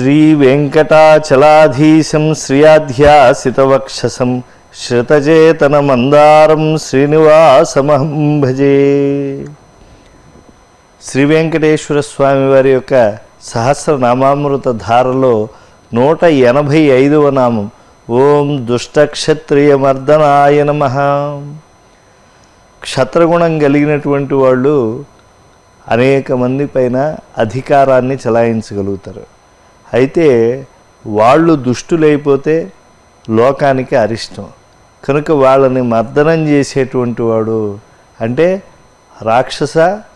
శ్రీ వెంకటాచలాధీశం శ్రియాధ్యాసితవక్షసం శ్రుతచేతన మందారం శ్రీనివాసమహం భజే శ్రీ వెంకటేశ్వర స్వామి వారి యొక్క సహస్రనామామృత ధారలో నూట ఎనభై ఐదవ నామం ఓం దుష్టక్షత్రియమర్దనాయ నమ క్షత్రగుణం కలిగినటువంటి వాళ్ళు అనేక మంది పైన అధికారాన్ని చలాయించగలుగుతారు అయితే వాళ్ళు దుష్టులైపోతే లోకానికి అరిష్టం కనుక వాళ్ళని మర్దనం చేసేటువంటి వాడు అంటే రాక్షస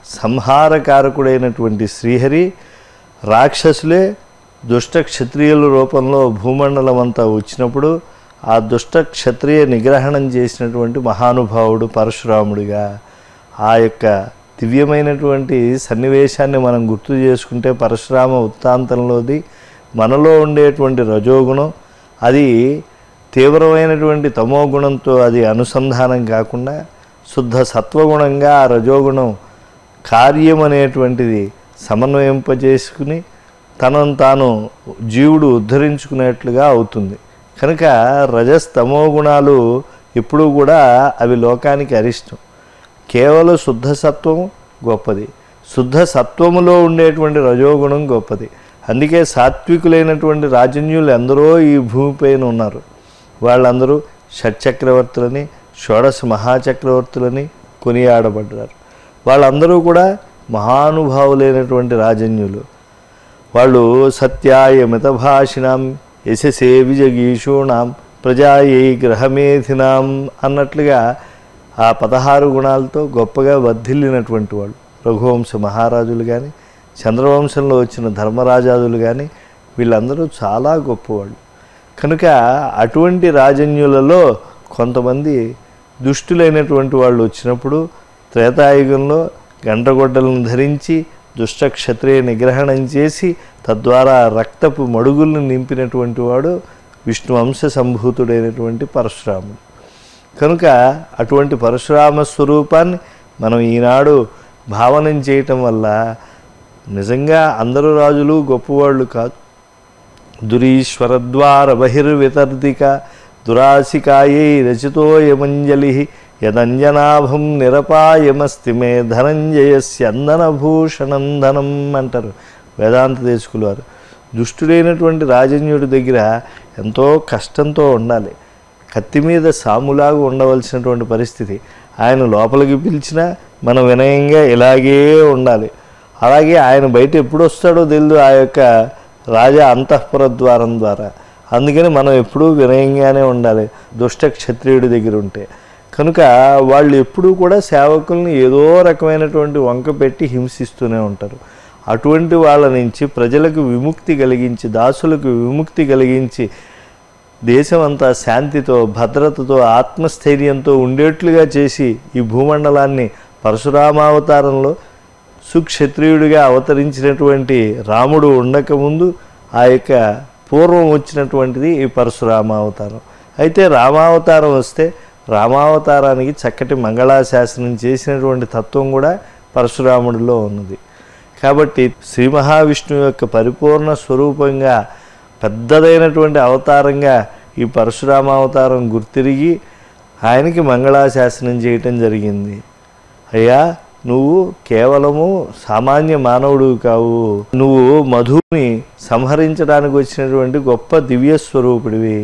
సంహారకారకుడైనటువంటి శ్రీహరి రాక్షసులే దుష్ట క్షత్రియుల రూపంలో భూమండలం అంతా వచ్చినప్పుడు ఆ దుష్ట క్షత్రియ నిగ్రహణం చేసినటువంటి మహానుభావుడు పరశురాముడిగా ఆ యొక్క దివ్యమైనటువంటి సన్నివేశాన్ని మనం గుర్తు చేసుకుంటే పరశురామ వృత్తాంతంలోది మనలో ఉండేటువంటి రజోగుణం అది తీవ్రమైనటువంటి తమో గుణంతో అది అనుసంధానం కాకుండా శుద్ధ సత్వగుణంగా ఆ రజోగుణం కార్యం అనేటువంటిది సమన్వయింపజేసుకుని తనను తాను జీవుడు ఉద్ధరించుకునేట్లుగా అవుతుంది కనుక రజస్తమో గుణాలు ఎప్పుడూ కూడా అవి లోకానికి అరిష్టం కేవలం శుద్ధ సత్వం గొప్పది శుద్ధ సత్వములో ఉండేటువంటి రజోగుణం గొప్పది అందుకే సాత్వికులైనటువంటి రాజన్యులు ఎందరో ఈ భూమిపైన ఉన్నారు వాళ్ళందరూ షట్చక్రవర్తులని షోడశ మహాచక్రవర్తులని కొనియాడబడ్డారు వాళ్ళందరూ కూడా మహానుభావులైనటువంటి రాజన్యులు వాళ్ళు సత్యాయ మితభాషిణాం యశసే విజగీషూణాం ప్రజాయై గ్రహమేధినాం అన్నట్లుగా ఆ పదహారు గుణాలతో గొప్పగా వర్ధిల్లినటువంటి వాళ్ళు రఘువంశ మహారాజులు కానీ చంద్రవంశంలో వచ్చిన ధర్మరాజాదులు కానీ వీళ్ళందరూ చాలా గొప్పవాళ్ళు కనుక అటువంటి రాజన్యులలో కొంతమంది దుష్టులైనటువంటి వాళ్ళు వచ్చినప్పుడు త్రేతాయుగంలో గంటగొడ్డలను ధరించి దుష్ట క్షత్రియ నిగ్రహణం చేసి తద్వారా రక్తపు మడుగులను నింపినటువంటి వాడు విష్ణు అంశ సంభూతుడైనటువంటి పరశురాముడు కనుక అటువంటి పరశురామ స్వరూపాన్ని మనం ఈనాడు భావనం చేయటం వల్ల నిజంగా అందరూ రాజులు గొప్పవాళ్ళు కాదు దురీశ్వరద్వార బహిర్వితర్దిక దురాశికాయై రచితో యమంజలి యదంజనాభం నిరపాయమస్తి మే ధనంజయస్యందనభూషణం ధనం అంటారు వేదాంత దేశకులు వారు దుష్టుడైనటువంటి రాజన్యుడి దగ్గర ఎంతో కష్టంతో ఉండాలి కత్తి మీద సాములాగా ఉండవలసినటువంటి పరిస్థితి ఆయన లోపలికి పిలిచినా మనం వినయంగా ఇలాగే ఉండాలి అలాగే ఆయన బయట ఎప్పుడు వస్తాడో తెలియదు ఆ యొక్క రాజా అంతఃపుర ద్వారం ద్వారా అందుకని మనం ఎప్పుడూ వినయంగానే ఉండాలి దుష్ట క్షత్రియుడి దగ్గర ఉంటే కనుక వాళ్ళు ఎప్పుడూ కూడా సేవకుల్ని ఏదో రకమైనటువంటి వంక పెట్టి హింసిస్తూనే ఉంటారు అటువంటి వాళ్ళ నుంచి ప్రజలకు విముక్తి కలిగించి దాసులకు విముక్తి కలిగించి దేశం అంతా శాంతితో భద్రతతో ఆత్మస్థైర్యంతో ఉండేట్లుగా చేసి ఈ భూమండలాన్ని పరశురామావతారంలో సుక్షత్రియుడిగా అవతరించినటువంటి రాముడు ఉండకముందు ఆ యొక్క పూర్వం వచ్చినటువంటిది ఈ పరశురామావతారం అయితే రామావతారం వస్తే రామావతారానికి చక్కటి మంగళాశాసనం చేసినటువంటి తత్వం కూడా పరశురాముడిలో ఉన్నది కాబట్టి శ్రీ మహావిష్ణువు యొక్క పరిపూర్ణ స్వరూపంగా పెద్దదైనటువంటి అవతారంగా ఈ పరశురామావతారం గుర్తిరిగి ఆయనకి మంగళాశాసనం చేయటం జరిగింది అయ్యా నువ్వు కేవలము సామాన్య మానవుడు కావు నువ్వు మధుని సంహరించడానికి వచ్చినటువంటి గొప్ప దివ్య స్వరూపుడివి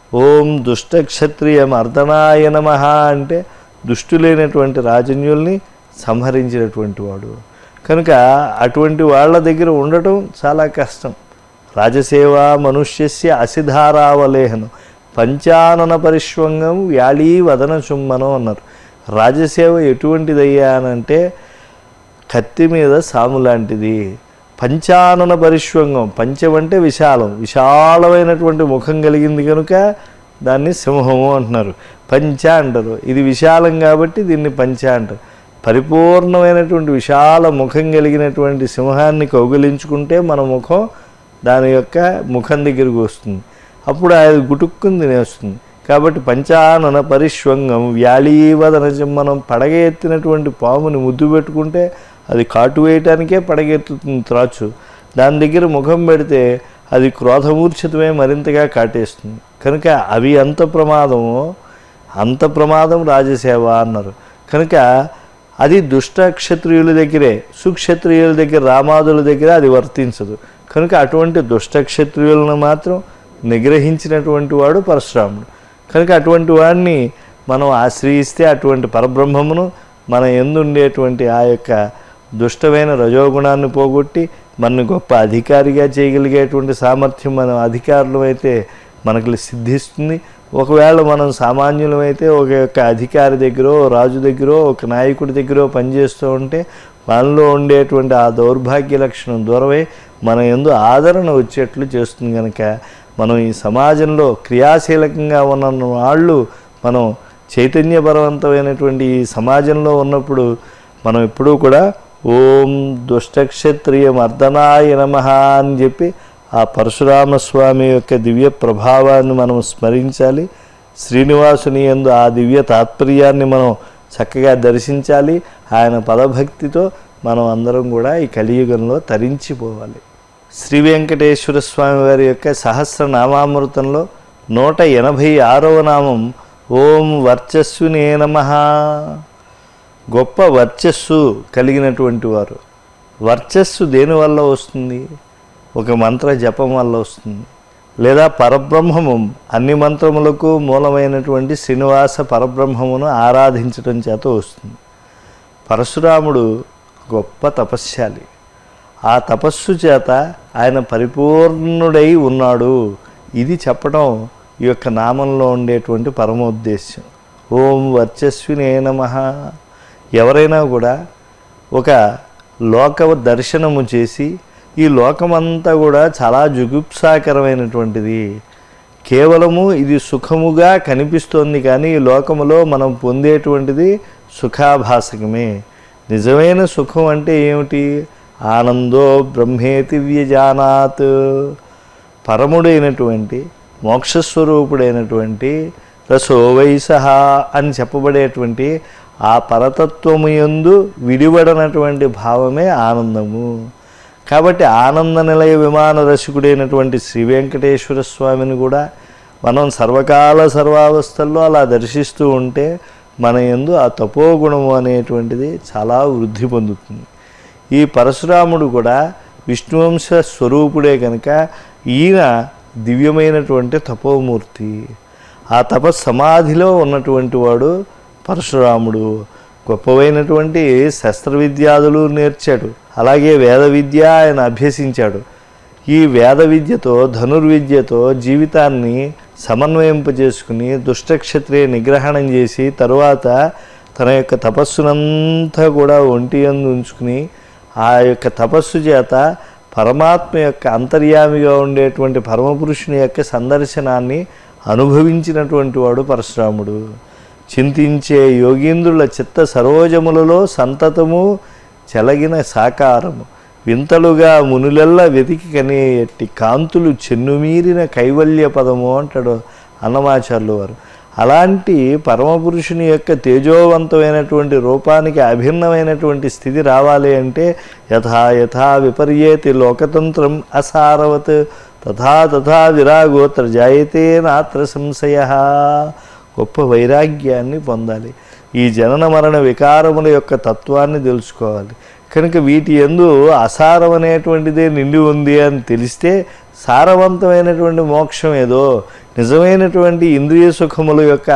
ఓం దుష్ట క్షత్రియం అర్ధనాయ నమ అంటే దుష్టులైనటువంటి రాజన్యుల్ని సంహరించినటువంటి వాడు కనుక అటువంటి వాళ్ళ దగ్గర ఉండటం చాలా కష్టం రాజసేవ మనుష్యస్య అసిధారావలేహనం పంచానన పరిష్వంగం వ్యాళీ వదన చుమ్మనం అన్నారు రాజసేవ ఎటువంటిదయ్యా అనంటే కత్తి మీద సాము లాంటిది పంచానన పరిష్వంగం పంచం అంటే విశాలం విశాలమైనటువంటి ముఖం కలిగింది కనుక దాన్ని సింహము అంటున్నారు పంచ అంటారు ఇది విశాలం కాబట్టి దీన్ని పంచ అంటారు పరిపూర్ణమైనటువంటి విశాల ముఖం కలిగినటువంటి సింహాన్ని కౌగిలించుకుంటే మన ముఖం దాని యొక్క ముఖం దగ్గరికి వస్తుంది అప్పుడు అది గుటుక్కుని తినేస్తుంది కాబట్టి పంచానన పరిష్వంగం వ్యాళీవదన మనం పడగ ఎత్తినటువంటి పాముని ముద్దు పెట్టుకుంటే అది కాటు వేయటానికే పడగెత్తుతుంది త్రాచు దాని దగ్గర ముఖం పెడితే అది క్రోధమూర్ఛితమే మరింతగా కాటేస్తుంది కనుక అవి ఎంత ప్రమాదమో అంత ప్రమాదం రాజసేవ అన్నారు కనుక అది దుష్ట క్షత్రియుల దగ్గరే సుక్షత్రియుల దగ్గర రామాదుల దగ్గర అది వర్తించదు కనుక అటువంటి దుష్ట క్షత్రియులను మాత్రం నిగ్రహించినటువంటి వాడు పరశురాముడు కనుక అటువంటి వాడిని మనం ఆశ్రయిస్తే అటువంటి పరబ్రహ్మమును మన ఎందుండేటువంటి ఆ యొక్క దుష్టమైన రజోగుణాన్ని పోగొట్టి మన గొప్ప అధికారిగా చేయగలిగేటువంటి సామర్థ్యం మన అధికారులం అయితే మనకు సిద్ధిస్తుంది ఒకవేళ మనం సామాన్యులమైతే ఒక యొక్క అధికారి దగ్గర రాజు దగ్గర ఒక నాయకుడి దగ్గర పనిచేస్తూ ఉంటే మనలో ఉండేటువంటి ఆ దౌర్భాగ్య లక్షణం దూరమై మన ఎందు ఆదరణ వచ్చేట్లు చేస్తుంది కనుక మనం ఈ సమాజంలో క్రియాశీలకంగా ఉన్న వాళ్ళు మనం చైతన్యపరవంతమైనటువంటి ఈ సమాజంలో ఉన్నప్పుడు మనం ఎప్పుడూ కూడా ఓం దుష్టక్షత్రియ మర్దనాయ నమ అని చెప్పి ఆ పరశురామస్వామి యొక్క దివ్య ప్రభావాన్ని మనం స్మరించాలి శ్రీనివాసుని యందు ఆ దివ్య తాత్పర్యాన్ని మనం చక్కగా దర్శించాలి ఆయన పదభక్తితో మనం అందరం కూడా ఈ కలియుగంలో తరించిపోవాలి శ్రీ వెంకటేశ్వర స్వామి వారి యొక్క సహస్రనామామృతంలో నూట ఎనభై ఆరవ నామం ఓం వర్చస్సునే నమ గొప్ప వర్చస్సు కలిగినటువంటి వారు వర్చస్సు దేనివల్ల వస్తుంది ఒక మంత్ర జపం వల్ల వస్తుంది లేదా పరబ్రహ్మము అన్ని మంత్రములకు మూలమైనటువంటి శ్రీనివాస పరబ్రహ్మమును ఆరాధించడం చేత వస్తుంది పరశురాముడు గొప్ప తపస్శాలి ఆ తపస్సు చేత ఆయన పరిపూర్ణుడై ఉన్నాడు ఇది చెప్పడం ఈ యొక్క నామంలో ఉండేటువంటి పరమోద్దేశ్యం ఓం వర్చస్వినే నమ ఎవరైనా కూడా ఒక లోక దర్శనము చేసి ఈ లోకమంతా కూడా చాలా జుగుప్సాకరమైనటువంటిది కేవలము ఇది సుఖముగా కనిపిస్తోంది కానీ ఈ లోకములో మనం పొందేటువంటిది సుఖాభాసకమే నిజమైన సుఖం అంటే ఏమిటి ఆనందో బ్రహ్మేతి వ్యజానాత్ పరముడైనటువంటి మోక్షస్వరూపుడైనటువంటి రసో వైసహ అని చెప్పబడేటువంటి ఆ పరతత్వము యందు విడివడనటువంటి భావమే ఆనందము కాబట్టి ఆనంద నిలయ విమాన రసికుడైనటువంటి శ్రీ వెంకటేశ్వర స్వామిని కూడా మనం సర్వకాల సర్వావస్థల్లో అలా దర్శిస్తూ ఉంటే మన యందు ఆ తపోగుణము అనేటువంటిది చాలా వృద్ధి పొందుతుంది ఈ పరశురాముడు కూడా విష్ణువంశ స్వరూపుడే కనుక ఈయన దివ్యమైనటువంటి తపోమూర్తి ఆ తప సమాధిలో ఉన్నటువంటి వాడు పరశురాముడు గొప్పవైనటువంటి శస్త్ర విద్యాదులు నేర్చాడు అలాగే వేద విద్య ఆయన అభ్యసించాడు ఈ వేద విద్యతో ధనుర్విద్యతో జీవితాన్ని సమన్వయింపజేసుకుని దుష్టక్షత్రియ నిగ్రహణం చేసి తరువాత తన యొక్క తపస్సునంతా కూడా ఒంటి అందు ఉంచుకుని ఆ యొక్క తపస్సు చేత పరమాత్మ యొక్క అంతర్యామిగా ఉండేటువంటి పరమపురుషుని యొక్క సందర్శనాన్ని అనుభవించినటువంటి వాడు పరశురాముడు చింతించే యోగీంద్రుల చిత్త సరోజములలో సంతతము చెలగిన సాకారము వింతలుగా మునులెల్ల వెతికి కనే ఎట్టి కాంతులు చెన్నుమీరిన కైవల్య పదము అంటాడు అన్నమాచార్యులు వారు అలాంటి పరమపురుషుని యొక్క తేజోవంతమైనటువంటి రూపానికి అభిన్నమైనటువంటి స్థితి రావాలి అంటే యథా యథా విపర్యేతి లోకతంత్రం అసారవత్ తథా తథా విరాగోత్ర జాయతే నాత్ర సంశయ గొప్ప వైరాగ్యాన్ని పొందాలి ఈ జనన మరణ వికారముల యొక్క తత్వాన్ని తెలుసుకోవాలి కనుక వీటి ఎందు అసారం అనేటువంటిదే నిండి ఉంది అని తెలిస్తే సారవంతమైనటువంటి మోక్షం ఏదో నిజమైనటువంటి ఇంద్రియ సుఖముల యొక్క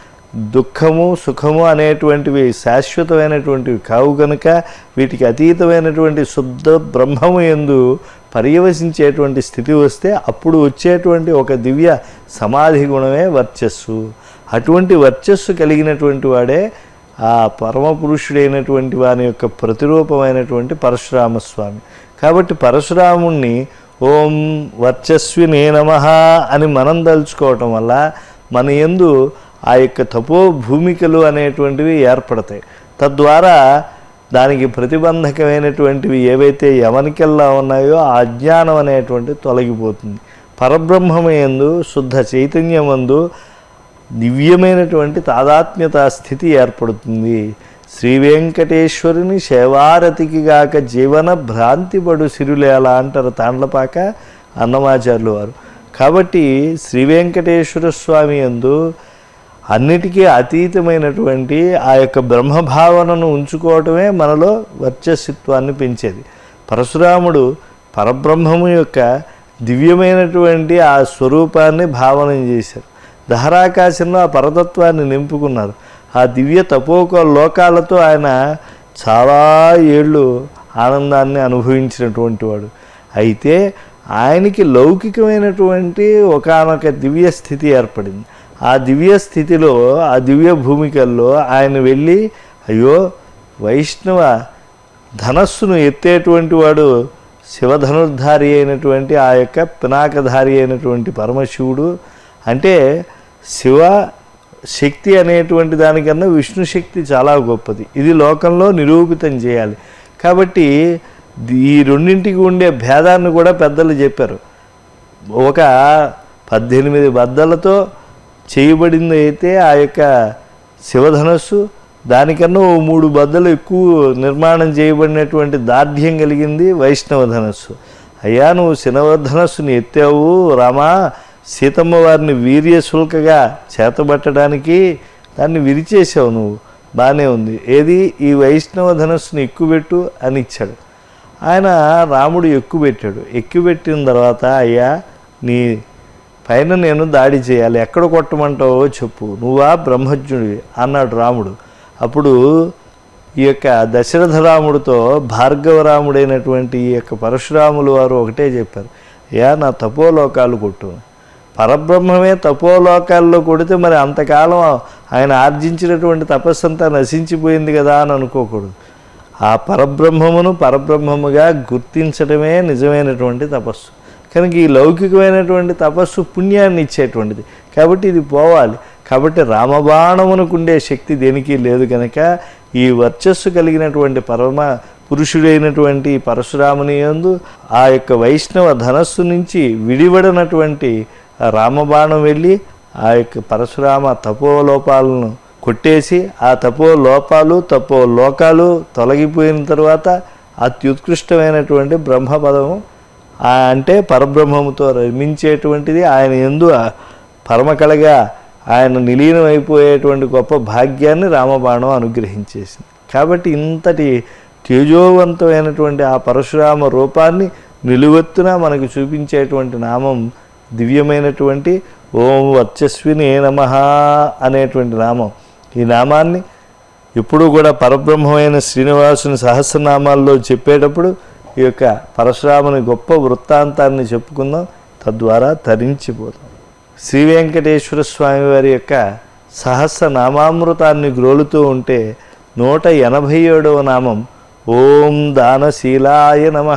దుఃఖము సుఖము అనేటువంటివి శాశ్వతమైనటువంటివి కావు కనుక వీటికి అతీతమైనటువంటి శుద్ధ బ్రహ్మము ఎందు పర్యవసించేటువంటి స్థితి వస్తే అప్పుడు వచ్చేటువంటి ఒక దివ్య సమాధి గుణమే వర్చస్సు అటువంటి వర్చస్సు కలిగినటువంటి వాడే ఆ పరమ పురుషుడైనటువంటి వాని యొక్క ప్రతిరూపమైనటువంటి పరశురామస్వామి కాబట్టి పరశురాముణ్ణి ఓం వర్చస్వినే నమ అని మనం దలుచుకోవటం వల్ల మన యందు ఆ యొక్క తపో భూమికలు అనేటువంటివి ఏర్పడతాయి తద్వారా దానికి ప్రతిబంధకమైనటువంటివి ఏవైతే యమనికెల్లా ఉన్నాయో ఆ అజ్ఞానం అనేటువంటి తొలగిపోతుంది పరబ్రహ్మమయందు శుద్ధ చైతన్యమందు దివ్యమైనటువంటి తాదాత్మ్యత స్థితి ఏర్పడుతుంది శ్రీ వెంకటేశ్వరుని సేవారతికి గాక జీవన భ్రాంతిపడు సిరులేలా అంటారు తాండ్లపాక అన్నమాచార్యులు వారు కాబట్టి శ్రీ వెంకటేశ్వర స్వామి యందు అన్నిటికీ అతీతమైనటువంటి ఆ యొక్క బ్రహ్మభావనను ఉంచుకోవటమే మనలో వర్చస్సిత్వాన్ని పెంచేది పరశురాముడు పరబ్రహ్మము యొక్క దివ్యమైనటువంటి ఆ స్వరూపాన్ని భావన చేశారు దహరాకాశంలో ఆ పరతత్వాన్ని నింపుకున్నారు ఆ దివ్య తపోక లోకాలతో ఆయన చాలా ఏళ్ళు ఆనందాన్ని అనుభవించినటువంటి వాడు అయితే ఆయనకి లౌకికమైనటువంటి ఒకానొక దివ్య స్థితి ఏర్పడింది ఆ దివ్య స్థితిలో ఆ దివ్య భూమికల్లో ఆయన వెళ్ళి అయ్యో వైష్ణవ ధనస్సును ఎత్తేటువంటి వాడు శివధనుర్ధారి అయినటువంటి ఆ యొక్క పినాకధారి అయినటువంటి పరమశివుడు అంటే శివ శక్తి అనేటువంటి దానికన్నా విష్ణు శక్తి చాలా గొప్పది ఇది లోకంలో నిరూపితం చేయాలి కాబట్టి ఈ రెండింటికి ఉండే భేదాన్ని కూడా పెద్దలు చెప్పారు ఒక పద్దెనిమిది బద్దలతో చేయబడింది అయితే ఆ యొక్క శివధనస్సు దానికన్నా ఓ మూడు బద్దలు ఎక్కువ నిర్మాణం చేయబడినటువంటి దార్ఢ్యం కలిగింది వైష్ణవ ధనస్సు అయ్యా నువ్వు శినవధనస్సుని ఎత్తావు రామా సీతమ్మ వారిని వీర్యశుల్కగా చేతబట్టడానికి దాన్ని విరిచేసావు నువ్వు బాగానే ఉంది ఏది ఈ వైష్ణవ ధనస్సుని ఎక్కుపెట్టు అని ఇచ్చాడు ఆయన రాముడు ఎక్కుపెట్టాడు ఎక్కుపెట్టిన తర్వాత అయ్యా నీ పైన నేను దాడి చేయాలి ఎక్కడ కొట్టమంటావో చెప్పు నువ్వా బ్రహ్మజ్ఞుడివి అన్నాడు రాముడు అప్పుడు ఈ యొక్క దశరథ రాముడితో భార్గవరాముడైనటువంటి ఈ యొక్క పరశురాములు వారు ఒకటే చెప్పారు యా నా తపోలోకాలు కొట్టు పరబ్రహ్మమే తపోలోకాల్లో కొడితే మరి అంతకాలం ఆయన ఆర్జించినటువంటి తపస్సు అంతా నశించిపోయింది కదా అని అనుకోకూడదు ఆ పరబ్రహ్మమును పరబ్రహ్మముగా గుర్తించడమే నిజమైనటువంటి తపస్సు కనుక ఈ లౌకికమైనటువంటి తపస్సు పుణ్యాన్ని ఇచ్చేటువంటిది కాబట్టి ఇది పోవాలి కాబట్టి రామబాణమునకుండే శక్తి దేనికి లేదు కనుక ఈ వర్చస్సు కలిగినటువంటి పరమ పురుషుడైనటువంటి పరశురాముని యందు ఆ యొక్క వైష్ణవ ధనస్సు నుంచి విడివడనటువంటి ఆ రామబాణం వెళ్ళి ఆ యొక్క పరశురామ తపోలోపాలను కొట్టేసి ఆ తపో లోపాలు తపో లోకాలు తొలగిపోయిన తర్వాత అత్యుత్కృష్టమైనటువంటి బ్రహ్మపదము ఆ అంటే పరబ్రహ్మముతో రమించేటువంటిది ఆయన ఎందు ఆ పరమకళగా ఆయన నిలీనం అయిపోయేటువంటి గొప్ప భాగ్యాన్ని రామబాణం అనుగ్రహించేసింది కాబట్టి ఇంతటి తేజోవంతమైనటువంటి ఆ పరశురామ రూపాన్ని నిలువెత్తున మనకు చూపించేటువంటి నామం దివ్యమైనటువంటి ఓం వర్చస్విని నమ అనేటువంటి నామం ఈ నామాన్ని ఎప్పుడూ కూడా పరబ్రహ్మమైన శ్రీనివాసుని సహస్రనామాల్లో చెప్పేటప్పుడు ఈ యొక్క పరశురాముని గొప్ప వృత్తాంతాన్ని చెప్పుకుందాం తద్వారా తరించిపోతాం శ్రీ వెంకటేశ్వర స్వామి వారి యొక్క సహస్రనామామృతాన్ని గ్రోలుతూ ఉంటే నూట ఎనభై ఏడవ నామం ఓం దానశీలాయ నమ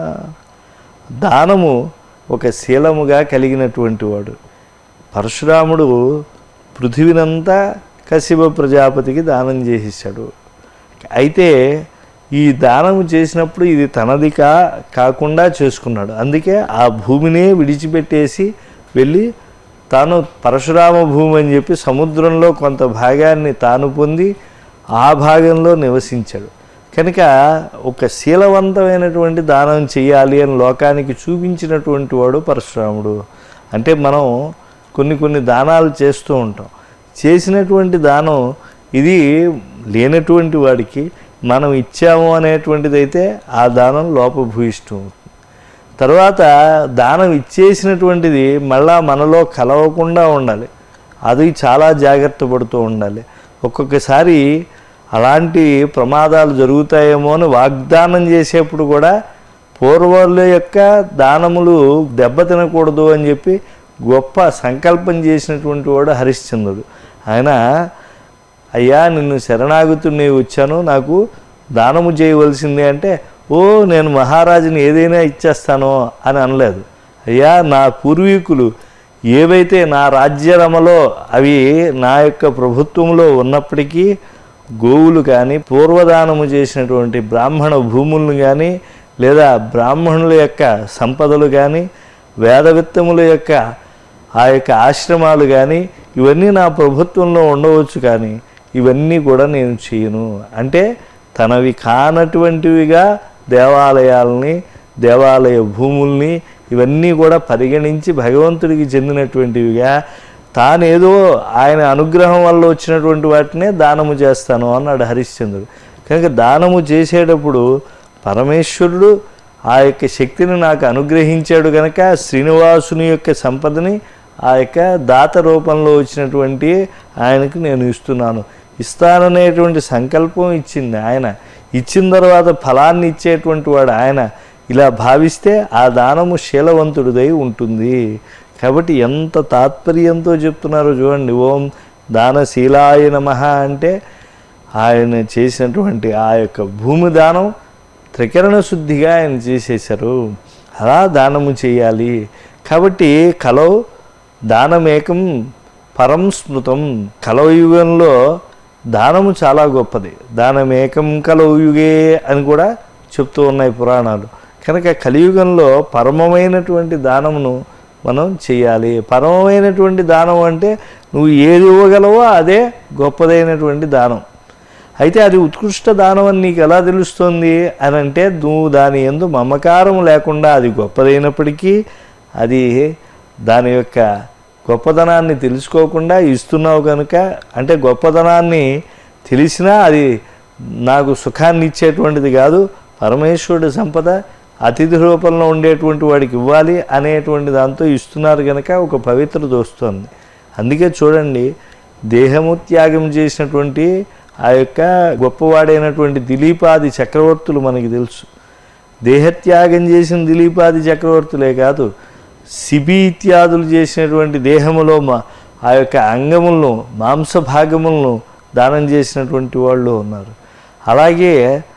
దానము ఒక శీలముగా కలిగినటువంటి వాడు పరశురాముడు పృథివినంతా కశివ ప్రజాపతికి దానం చేసేసాడు అయితే ఈ దానము చేసినప్పుడు ఇది తనది కా కాకుండా చేసుకున్నాడు అందుకే ఆ భూమినే విడిచిపెట్టేసి వెళ్ళి తాను పరశురామ భూమి అని చెప్పి సముద్రంలో కొంత భాగాన్ని తాను పొంది ఆ భాగంలో నివసించాడు కనుక ఒక శీలవంతమైనటువంటి దానం చేయాలి అని లోకానికి చూపించినటువంటి వాడు పరశురాముడు అంటే మనం కొన్ని కొన్ని దానాలు చేస్తూ ఉంటాం చేసినటువంటి దానం ఇది లేనటువంటి వాడికి మనం ఇచ్చాము అనేటువంటిది అయితే ఆ దానం లోపభూయిష్టం అవుతుంది తర్వాత దానం ఇచ్చేసినటువంటిది మళ్ళా మనలో కలవకుండా ఉండాలి అది చాలా జాగ్రత్త పడుతూ ఉండాలి ఒక్కొక్కసారి అలాంటి ప్రమాదాలు జరుగుతాయేమో అని వాగ్దానం చేసేప్పుడు కూడా పూర్వుల యొక్క దానములు దెబ్బతినకూడదు అని చెప్పి గొప్ప సంకల్పం చేసినటువంటి వాడు హరిశ్చంద్రుడు ఆయన అయ్యా నిన్ను శరణాగతుని వచ్చాను నాకు దానము చేయవలసింది అంటే ఓ నేను మహారాజుని ఏదైనా ఇచ్చేస్తానో అని అనలేదు అయ్యా నా పూర్వీకులు ఏవైతే నా రాజ్యరమలో అవి నా యొక్క ప్రభుత్వంలో ఉన్నప్పటికీ గోవులు కానీ పూర్వదానము చేసినటువంటి బ్రాహ్మణ భూములను కానీ లేదా బ్రాహ్మణుల యొక్క సంపదలు కానీ వేదవిత్తముల యొక్క ఆ యొక్క ఆశ్రమాలు కానీ ఇవన్నీ నా ప్రభుత్వంలో ఉండవచ్చు కానీ ఇవన్నీ కూడా నేను చేయను అంటే తనవి కానటువంటివిగా దేవాలయాలని దేవాలయ భూముల్ని ఇవన్నీ కూడా పరిగణించి భగవంతుడికి చెందినటువంటివిగా తానేదో ఆయన అనుగ్రహం వల్ల వచ్చినటువంటి వాటినే దానము చేస్తాను అన్నాడు హరిశ్చంద్రుడు కనుక దానము చేసేటప్పుడు పరమేశ్వరుడు ఆ యొక్క శక్తిని నాకు అనుగ్రహించాడు కనుక శ్రీనివాసుని యొక్క సంపదని ఆ యొక్క దాత రూపంలో వచ్చినటువంటి ఆయనకు నేను ఇస్తున్నాను ఇస్తాననేటువంటి సంకల్పం ఇచ్చింది ఆయన ఇచ్చిన తర్వాత ఫలాన్ని ఇచ్చేటువంటి వాడు ఆయన ఇలా భావిస్తే ఆ దానము శీలవంతుడిదై ఉంటుంది కాబట్టి ఎంత తాత్పర్యంతో చెప్తున్నారో చూడండి ఓం దానశీలాయ నమ అంటే ఆయన చేసినటువంటి ఆ యొక్క భూమి దానం త్రికరణ శుద్ధిగా ఆయన చేసేశారు అలా దానము చేయాలి కాబట్టి కలవు దానమేకం పరం స్మృతం కలవయుగంలో దానము చాలా గొప్పది దానమేకం కలవయుగే అని కూడా చెప్తూ ఉన్నాయి పురాణాలు కనుక కలియుగంలో పరమమైనటువంటి దానమును మనం చేయాలి పరమమైనటువంటి దానం అంటే నువ్వు ఏది ఇవ్వగలవో అదే గొప్పదైనటువంటి దానం అయితే అది ఉత్కృష్ట దానం అని నీకు ఎలా తెలుస్తుంది అని అంటే నువ్వు దాని ఎందు మమకారం లేకుండా అది గొప్పదైనప్పటికీ అది దాని యొక్క గొప్పదనాన్ని తెలుసుకోకుండా ఇస్తున్నావు కనుక అంటే గొప్పదనాన్ని తెలిసినా అది నాకు సుఖాన్ని ఇచ్చేటువంటిది కాదు పరమేశ్వరుడి సంపద అతిథి రూపంలో ఉండేటువంటి వాడికి ఇవ్వాలి అనేటువంటి దాంతో ఇస్తున్నారు కనుక ఒక పవిత్రత వస్తుంది అందుకే చూడండి దేహము త్యాగం చేసినటువంటి ఆ యొక్క గొప్పవాడైనటువంటి దిలీపాది చక్రవర్తులు మనకి తెలుసు దేహత్యాగం చేసిన దిలీపాది చక్రవర్తులే కాదు శిబి ఇత్యాదులు చేసినటువంటి దేహములో మా ఆ యొక్క అంగములను మాంస భాగములను దానం చేసినటువంటి వాళ్ళు ఉన్నారు అలాగే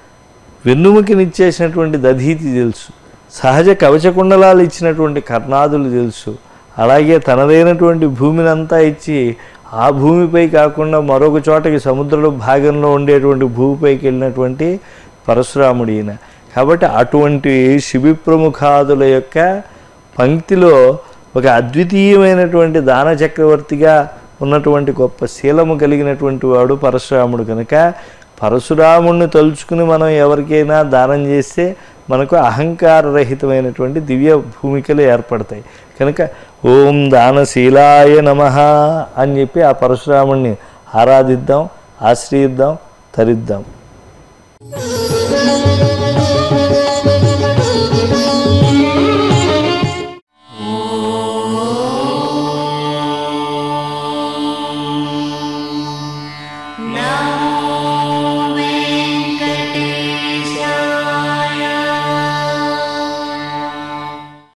వెన్నుముకనిచ్చేసినటువంటి దధీతి తెలుసు సహజ కవచకుండలాలు ఇచ్చినటువంటి కర్ణాదులు తెలుసు అలాగే తనదైనటువంటి భూమినంతా ఇచ్చి ఆ భూమిపై కాకుండా మరొక చోటకి సముద్రంలో భాగంలో ఉండేటువంటి భూమిపైకి వెళ్ళినటువంటి పరశురాముడు ఈయన కాబట్టి అటువంటి శిబి ప్రముఖాదుల యొక్క పంక్తిలో ఒక అద్వితీయమైనటువంటి దాన చక్రవర్తిగా ఉన్నటువంటి గొప్ప శీలము కలిగినటువంటి వాడు పరశురాముడు కనుక పరశురాముడిని తలుచుకుని మనం ఎవరికైనా దానం చేస్తే మనకు అహంకారరహితమైనటువంటి దివ్య భూమికలు ఏర్పడతాయి కనుక ఓం దానశీలాయ నమ అని చెప్పి ఆ పరశురాముడిని ఆరాధిద్దాం ఆశ్రయిద్దాం తరిద్దాం